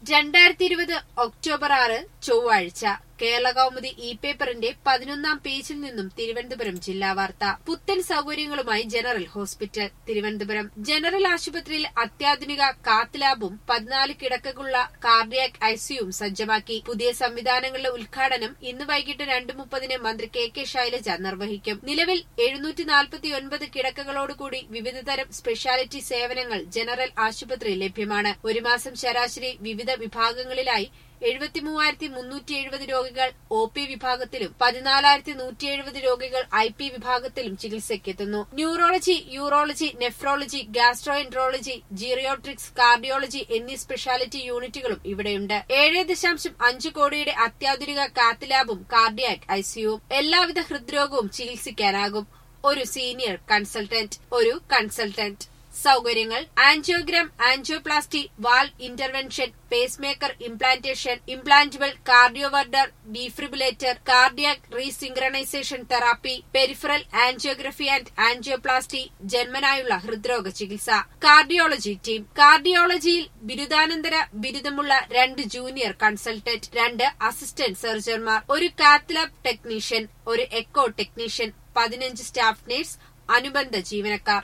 രണ്ടായിരത്തി ഇരുപത് ഒക്ടോബർ ആറ് ചൊവ്വാഴ്ച കേരള കൗമുദി ഇ പേപ്പറിന്റെ പതിനൊന്നാം പേജിൽ നിന്നും തിരുവനന്തപുരം ജില്ലാ വാർത്ത പുത്തൻ സൗകര്യങ്ങളുമായി ജനറൽ ഹോസ്പിറ്റൽ തിരുവനന്തപുരം ജനറൽ ആശുപത്രിയിൽ അത്യാധുനിക കാത്ത് ലാബും പതിനാല് കിടക്കകളുള്ള കാർഡിയാക് ഐസിയുവും സജ്ജമാക്കി പുതിയ സംവിധാനങ്ങളുടെ ഉദ്ഘാടനം ഇന്ന് വൈകിട്ട് രണ്ട് മുപ്പതിന് മന്ത്രി കെ കെ ശൈലജ നിർവഹിക്കും നിലവിൽ എഴുന്നൂറ്റി നാൽപ്പത്തിയൊൻപത് കിടക്കകളോടുകൂടി വിവിധതരം സ്പെഷ്യാലിറ്റി സേവനങ്ങൾ ജനറൽ ആശുപത്രിയിൽ ലഭ്യമാണ് ഒരു മാസം ശരാശരി വിവിധ വിഭാഗങ്ങളിലായി എഴുപത്തിമൂവായിരത്തി മുന്നൂറ്റി എഴുപത് രോഗികൾ ഒ പി വിഭാഗത്തിലും പതിനാലായിരത്തി നൂറ്റി എഴുപത് രോഗികൾ ഐ പി വിഭാഗത്തിലും ചികിത്സയ്ക്കെത്തുന്നു neurology urology nephrology gastroenterology geriatrics cardiology എന്നീ സ്പെഷ്യാലിറ്റി യൂണിറ്റുകളും ഇവിടെയുണ്ട് ഏഴ് ദശാംശം അഞ്ച് കോടിയുടെ അത്യാധുനിക കാത്ത് ലാബും കാർഡിയാക് ഐസിയുവും എല്ലാവിധ ഹൃദ്രോഗവും ചികിത്സിക്കാനാകും ഒരു സീനിയർ കൺസൾട്ടന്റ് ഒരു കൺസൾട്ടന്റ് സൗകര്യങ്ങൾ angiogram angioplasty valve intervention pacemaker implantation implantable cardioverter defibrillator cardiac resynchronisation therapy peripheral angiography and angioplasty ജന്മനായുള്ള ഹൃദ്രോഗ ചികിത്സ കാർഡിയോളജി ടീം കാർഡിയോളജിയിൽ ബിരുദാനന്തര ബിരുദമുള്ള രണ്ട് ജൂനിയർ കൺസൾട്ടന്റ് രണ്ട് അസിസ്റ്റന്റ് സർജൻമാർ ഒരു കാത്ലാബ് ടെക്നീഷ്യൻ ഒരു എക്കോ ടെക്നീഷ്യൻ പതിനഞ്ച് സ്റ്റാഫ് നഴ്സ് അനുബന്ധ ജീവനക്കാർ